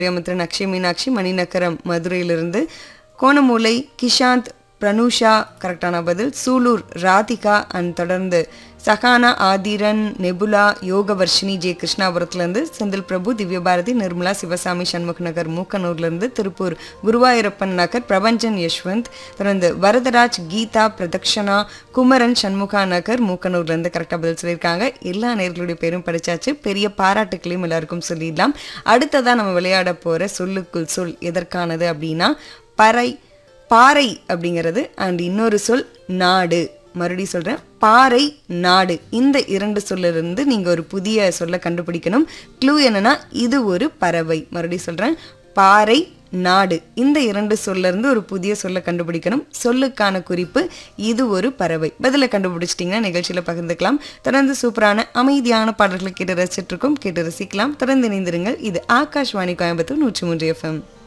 கோயம்புத்தூர் அக்ஷய் மீனாட்சி மணிநகரம் மதுரையிலிருந்து கோணமூலை கிஷாந்த் பிரனுஷா கரெக்டான பதில் சூலூர் ராதிகா அண்ட் தொடர்ந்து சகானா ஆதிரன் நெபுலா யோகவர்ஷினி ஜே கிருஷ்ணாபுரத்துலேருந்து செந்தில் பிரபு திவ்யபாரதி நிர்மலா சிவசாமி சண்முக நகர் மூக்கனூர்லேருந்து திருப்பூர் குருவாயூரப்பன் நகர் பிரபஞ்சன் யஷ்வந்த் தொடர்ந்து வரதராஜ் கீதா பிரதக்ஷனா குமரன் சண்முகா நகர் மூக்கனூர்லேருந்து கரெக்டாக பதில் சொல்லியிருக்காங்க எல்லா நேர்களுடைய பேரும் படிச்சாச்சு பெரிய பாராட்டுக்களையும் எல்லாருக்கும் சொல்லிடலாம் அடுத்ததாக நம்ம விளையாட போகிற சொல்லுக்குள் சொல் எதற்கானது அப்படின்னா பறை பாறை அப்படிங்கிறது அண்ட் இன்னொரு சொல் நாடு மறுபடியும் சொல்கிறேன் பாறை நாடு இந்த இரண்டு சொல்லிருந்து நீங்கள் ஒரு புதிய சொல்லை கண்டுபிடிக்கணும் க்ளூ என்னன்னா இது ஒரு பறவை மறுபடியும் சொல்கிறேன் பாறை நாடு இந்த இரண்டு சொல்ல இருந்து ஒரு புதிய சொல்லை கண்டுபிடிக்கணும் சொல்லுக்கான குறிப்பு இது ஒரு பறவை பதிலை கண்டுபிடிச்சிட்டிங்கன்னா நிகழ்ச்சியில் பகிர்ந்துக்கலாம் தொடர்ந்து சூப்பரான அமைதியான பாடல்களை கேட்டு ரசிச்சிட்டு இருக்கோம் கேட்டு ரசிக்கலாம் தொடர்ந்து இணைந்திருங்கள் இது ஆகாஷ்வாணி கோயம்புத்தூர் நூற்றி மூன்று எஃப்எம்